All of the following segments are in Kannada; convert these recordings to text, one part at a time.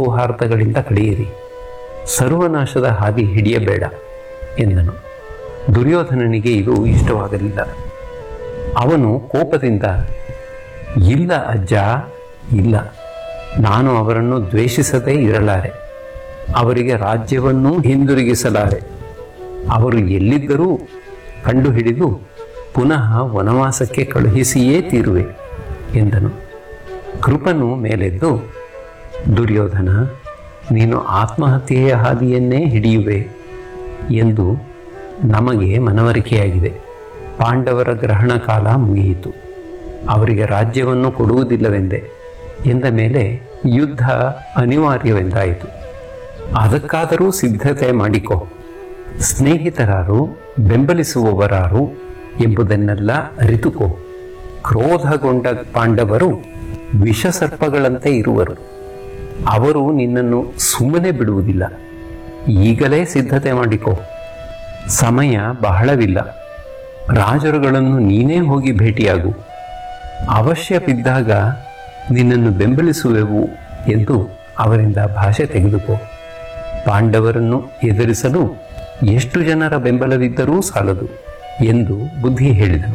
ಸೌಹಾರ್ದಗಳಿಂದ ಕಡಿಯಿರಿ ಸರ್ವನಾಶದ ಹಾದಿ ಹಿಡಿಯಬೇಡ ಎಂದನು ದುರ್ಯೋಧನನಿಗೆ ಇದು ಇಷ್ಟವಾಗಲಿಲ್ಲ ಅವನು ಕೋಪದಿಂದ ಇಲ್ಲ ಅಜ್ಜ ಇಲ್ಲ ನಾನು ಅವರನ್ನು ದ್ವೇಷಿಸದೇ ಇರಲಾರೆ ಅವರಿಗೆ ರಾಜ್ಯವನ್ನೂ ಹಿಂದಿರುಗಿಸಲಾರೆ ಅವರು ಎಲ್ಲಿದ್ದರೂ ಕಂಡುಹಿಡಿದು ಪುನಃ ವನವಾಸಕ್ಕೆ ಕಳುಹಿಸಿಯೇ ತೀರುವೆ ಎಂದನು ಕೃಪನು ಮೇಲೆದ್ದು ದುರ್ಯೋಧನ ನೀನು ಆತ್ಮಹತ್ಯೆಯ ಹಾದಿಯನ್ನೇ ಹಿಡಿಯುವೆ ಎಂದು ನಮಗೆ ಮನವರಿಕೆಯಾಗಿದೆ ಪಾಂಡವರ ಗ್ರಹಣ ಕಾಲ ಮುಗಿಯಿತು ಅವರಿಗೆ ರಾಜ್ಯವನ್ನು ಕೊಡುವುದಿಲ್ಲವೆಂದೆ ಎಂದ ಮೇಲೆ ಯುದ್ಧ ಅನಿವಾರ್ಯವೆಂದಾಯಿತು ಅದಕ್ಕಾದರೂ ಸಿದ್ಧತೆ ಮಾಡಿಕೊ ಸ್ನೇಹಿತರಾರು ಬೆಂಬಲಿಸುವವರಾರು ಎಂಬುದನ್ನೆಲ್ಲ ಅರಿತುಕೋ ಕ್ರೋಧಗೊಂಡ ಪಾಂಡವರು ವಿಷಸರ್ಪಗಳಂತೆ ಇರುವರು ಅವರು ನಿನ್ನನ್ನು ಸುಮ್ಮನೆ ಬಿಡುವುದಿಲ್ಲ ಈಗಲೇ ಸಿದ್ಧತೆ ಮಾಡಿಕೋ ಸಮಯ ಬಹಳವಿಲ್ಲ ರಾಜರುಗಳನ್ನು ನೀನೇ ಹೋಗಿ ಭೇಟಿಯಾಗು ಅವಶ್ಯ ಬಿದ್ದಾಗ ನಿನ್ನನ್ನು ಬೆಂಬಲಿಸುವೆವು ಎಂದು ಅವರಿಂದ ಭಾಷೆ ತೆಗೆದುಕೋ ಪಾಂಡವರನ್ನು ಎದುರಿಸಲು ಎಷ್ಟು ಜನರ ಬೆಂಬಲವಿದ್ದರೂ ಸಾಲದು ಎಂದು ಬುದ್ಧಿ ಹೇಳಿದನು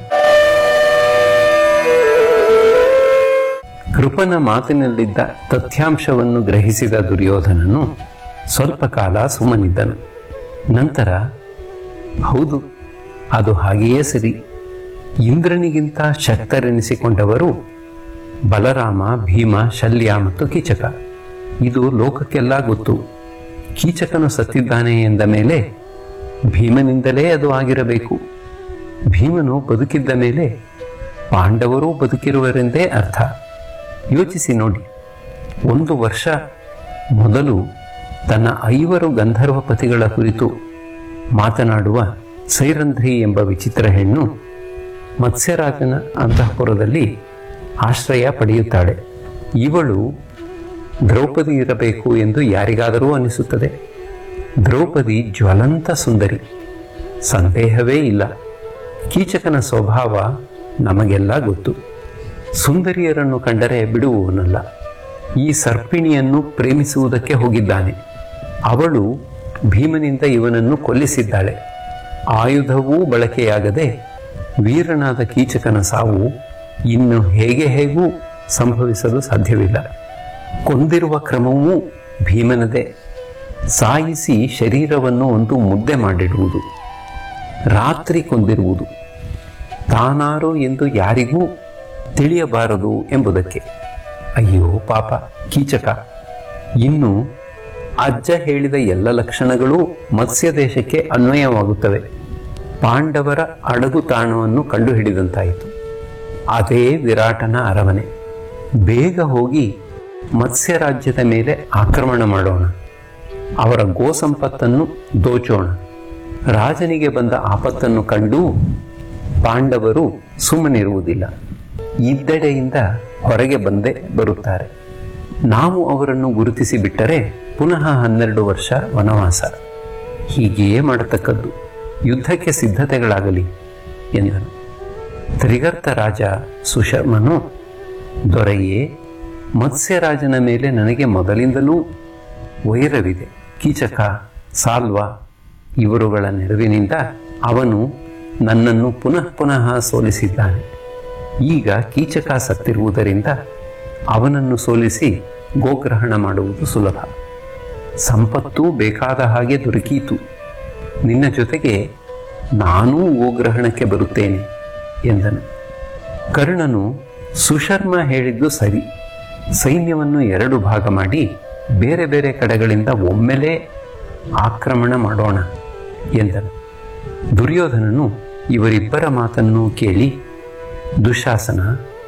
ಕೃಪನ ಮಾತಿನಲ್ಲಿದ್ದ ತಥ್ಯಾಂಶವನ್ನು ಗ್ರಹಿಸಿದ ದುರ್ಯೋಧನನು ಸ್ವಲ್ಪ ಕಾಲ ಸುಮ್ಮನಿದ್ದನು ನಂತರ ಹೌದು ಅದು ಹಾಗೆಯೇ ಸರಿ ಇಂದ್ರನಿಗಿಂತ ಶಕ್ತರೆನಿಸಿಕೊಂಡವರು ಬಲರಾಮ ಭೀಮ ಶಲ್ಯ ಮತ್ತು ಕೀಚಕ ಇದು ಲೋಕಕ್ಕೆಲ್ಲ ಗೊತ್ತು ಕೀಚಕನು ಸತ್ತಿದ್ದಾನೆ ಎಂದ ಮೇಲೆ ಭೀಮನಿಂದಲೇ ಅದು ಆಗಿರಬೇಕು ಭೀಮನು ಬದುಕಿದ್ದ ಮೇಲೆ ಪಾಂಡವರೂ ಬದುಕಿರುವರೆಂದೇ ಅರ್ಥ ಯೋಚಿಸಿ ನೋಡಿ ಒಂದು ವರ್ಷ ಮೊದಲು ತನ್ನ ಐವರು ಗಂಧರ್ವ ಪತಿಗಳ ಕುರಿತು ಮಾತನಾಡುವ ಸೈರಂಧ್ರಿ ಎಂಬ ವಿಚಿತ್ರ ಹೆಣ್ಣು ಮತ್ಸ್ಯರಾಜನ ಅಂತಃಪುರದಲ್ಲಿ ಆಶ್ರಯ ಪಡೆಯುತ್ತಾಳೆ ಇವಳು ದ್ರೌಪದಿ ಇರಬೇಕು ಎಂದು ಯಾರಿಗಾದರೂ ಅನಿಸುತ್ತದೆ ದ್ರೌಪದಿ ಜ್ವಲಂತ ಸುಂದರಿ ಸಂದೇಹವೇ ಇಲ್ಲ ಕೀಚಕನ ಸ್ವಭಾವ ನಮಗೆಲ್ಲ ಗೊತ್ತು ಸುಂದರಿಯರನ್ನು ಕಂಡರೆ ಬಿಡುವವನಲ್ಲ ಈ ಸರ್ಪಿಣಿಯನ್ನು ಪ್ರೇಮಿಸುವುದಕ್ಕೆ ಹೋಗಿದ್ದಾನೆ ಅವಳು ಭೀಮನಿಂದ ಇವನನ್ನು ಕೊಲ್ಲಿಸಿದ್ದಾಳೆ ಆಯುಧವೂ ಬಳಕೆಯಾಗದೆ ವೀರನಾದ ಕೀಚಕನ ಸಾವು ಇನ್ನು ಹೇಗೆ ಹೇಗೂ ಸಂಭವಿಸಲು ಸಾಧ್ಯವಿಲ್ಲ ಕೊಂದಿರುವ ಕ್ರಮವೂ ಭೀಮನದೇ ಸಾಯಿಸಿ ಶರೀರವನ್ನು ಒಂದು ಮುದ್ದೆ ಮಾಡಿಡುವುದು ರಾತ್ರಿ ಕೊಂದಿರುವುದು ತಾನಾರು ಎಂದು ಯಾರಿಗೂ ತಿಳಿಯಬಾರದು ಎಂಬುದಕ್ಕೆ ಅಯ್ಯೋ ಪಾಪ ಕೀಚಕ ಇನ್ನು ಅಜ್ಜ ಹೇಳಿದ ಎಲ್ಲ ಲಕ್ಷಣಗಳೂ ಮತ್ಸ್ಯ ದೇಶಕ್ಕೆ ಅನ್ವಯವಾಗುತ್ತವೆ ಪಾಂಡವರ ಅಡಗು ತಾಣವನ್ನು ಕಂಡುಹಿಡಿದಂತಾಯಿತು ಅದೇ ವಿರಾಟನ ಅರಮನೆ ಬೇಗ ಹೋಗಿ ಮತ್ಸ್ಯ ರಾಜ್ಯದ ಮೇಲೆ ಆಕ್ರಮಣ ಮಾಡೋಣ ಅವರ ಗೋ ಸಂಪತ್ತನ್ನು ದೋಚೋಣ ರಾಜನಿಗೆ ಬಂದ ಆಪತ್ತನ್ನು ಕಂಡು ಪಾಂಡವರು ಸುಮ್ಮನಿರುವುದಿಲ್ಲ ಇದ್ದೆಡೆಯಿಂದ ಹೊರಗೆ ಬಂದೇ ಬರುತ್ತಾರೆ ನಾವು ಅವರನ್ನು ಗುರುತಿಸಿ ಬಿಟ್ಟರೆ ಪುನಃ ಹನ್ನೆರಡು ವರ್ಷ ವನವಾಸ ಹೀಗೆಯೇ ಮಾಡತಕ್ಕದ್ದು ಯುದ್ಧಕ್ಕೆ ಸಿದ್ಧತೆಗಳಾಗಲಿ ಎಂದನು ತ್ರಿಗರ್ತ ರಾಜ ಸುಶರ್ಮನು ದೊರೆಯೇ ಮತ್ಸ್ಯರಾಜನ ಮೇಲೆ ನನಗೆ ಮೊದಲಿಂದಲೂ ವೈರವಿದೆ ಕೀಚಕ ಸಾಲ್ವ ಇವರುಗಳ ನೆರವಿನಿಂದ ಅವನು ನನ್ನನ್ನು ಪುನಃ ಪುನಃ ಸೋಲಿಸಿದ್ದಾನೆ ಈಗ ಕೀಚಕ ಸತ್ತಿರುವುದರಿಂದ ಅವನನ್ನು ಸೋಲಿಸಿ ಗೋಗ್ರಹಣ ಮಾಡುವುದು ಸುಲಭ ಸಂಪತ್ತು ಬೇಕಾದ ಹಾಗೆ ದೊರಕೀತು ನಿನ್ನ ಜೊತೆಗೆ ನಾನೂ ಗೋಗ್ರಹಣಕ್ಕೆ ಬರುತ್ತೇನೆ ಎಂದನು ಕರ್ಣನು ಸುಶರ್ಮ ಹೇಳಿದ್ದು ಸರಿ ಸೈನ್ಯವನ್ನು ಎರಡು ಭಾಗ ಮಾಡಿ ಬೇರೆ ಬೇರೆ ಕಡೆಗಳಿಂದ ಒಮ್ಮೆಲೇ ಆಕ್ರಮಣ ಮಾಡೋಣ ಎಂದನು ದುರ್ಯೋಧನನು ಇವರಿಬ್ಬರ ಮಾತನ್ನು ಕೇಳಿ ದುಶಾಸನ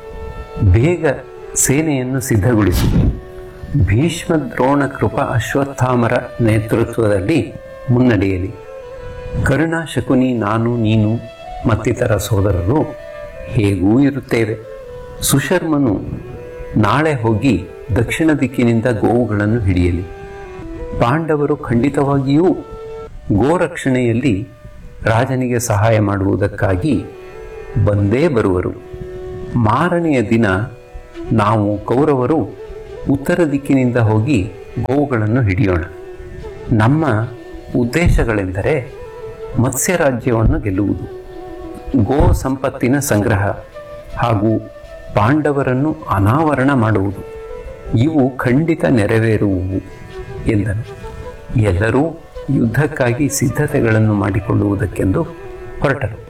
ಬೇಗ ಸೇನೆಯನ್ನು ಸಿದ್ಧಗೊಳಿಸಿ ಭೀಷ್ಮ ದ್ರೋಣ ಕೃಪ ಅಶ್ವತ್ಥಾಮರ ನೇತೃತ್ವದಲ್ಲಿ ಮುನ್ನಡೆಯಲಿ ಕರ್ಣ ಶಕುನಿ ನಾನು ನೀನು ಮತ್ತಿತರ ಸೋದರರು ಹೇಗೂ ಇರುತ್ತೇವೆ ಸುಶರ್ಮನು ನಾಳೆ ಹೋಗಿ ದಕ್ಷಿಣ ದಿಕ್ಕಿನಿಂದ ಗೋವುಗಳನ್ನು ಹಿಡಿಯಲಿ ಪಾಂಡವರು ಖಂಡಿತವಾಗಿಯೂ ಗೋರಕ್ಷಣೆಯಲ್ಲಿ ರಾಜನಿಗೆ ಸಹಾಯ ಮಾಡುವುದಕ್ಕಾಗಿ ಬಂದೇ ಬರುವರು ಮಾರನೆಯ ದಿನ ನಾವು ಕೌರವರು ಉತ್ತರ ದಿಕ್ಕಿನಿಂದ ಹೋಗಿ ಗೋವುಗಳನ್ನು ಹಿಡಿಯೋಣ ನಮ್ಮ ಉದ್ದೇಶಗಳೆಂದರೆ ಮತ್ಸ್ಯ ರಾಜ್ಯವನ್ನು ಗೆಲ್ಲುವುದು ಗೋ ಸಂಪತ್ತಿನ ಸಂಗ್ರಹ ಹಾಗೂ ಪಾಂಡವರನ್ನು ಅನಾವರಣ ಮಾಡುವುದು ಇವು ಖಂಡಿತ ನೆರವೇರುವುವು ಎಂದನು ಎಲ್ಲರೂ ಯುದ್ಧಕ್ಕಾಗಿ ಸಿದ್ಧತೆಗಳನ್ನು ಮಾಡಿಕೊಳ್ಳುವುದಕ್ಕೆಂದು ಹೊರಟರು